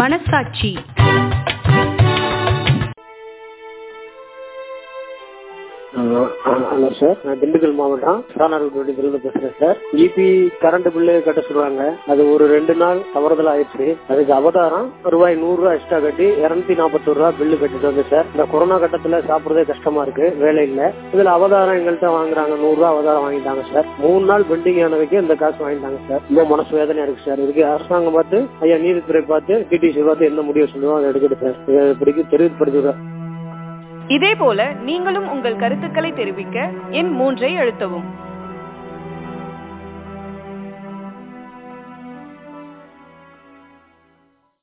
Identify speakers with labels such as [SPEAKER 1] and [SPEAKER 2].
[SPEAKER 1] மனசாட்சி
[SPEAKER 2] hello sir நான் திண்டுக்கல் மாவட்டம் சானார்குடியிலிருந்து பேசுறேன் சார் இபி கரண்ட் பில்லு கட்ட சொல்லுவாங்க அது ஒரு ரெண்டு நாள் தவறுதல் ஆயிடுச்சு அதுக்கு அவதாரம் ரூபாய் நூறு ரூபாய் எக்ஸ்ட்ரா கட்டி இருநூத்தி நாற்பத்தொரு ரூபாய் பில்லு கட்டிட்டு வந்து சார் இந்த கொரோனா கட்டத்துல சாப்பிடுறதே கஷ்டமா இருக்கு வேலை இல்ல இதுல அவதாரம் எங்கள்கிட்ட வாங்குறாங்க நூறு ரூபாய் அவதாரம் வாங்கிட்டாங்க சார் மூணு நாள் பெண்டிங் ஆனதுக்கு இந்த காசு வாங்கிட்டாங்க சார் ரொம்ப மனசு வேதனையா இருக்கு சார் இதுக்கு அரசாங்கம் பார்த்து ஐயா நீதித்துறை பார்த்து டிடிசி பார்த்து என்ன முடிவு சொல்லுவோம் அதை எடுக்கட்டு சார் இதை இப்படிக்கு தெரிவிப்படுத்துகிறேன்
[SPEAKER 3] இதேபோல நீங்களும் உங்கள் கருத்துக்களை தெரிவிக்க எண் மூன்றை அழுத்தவும்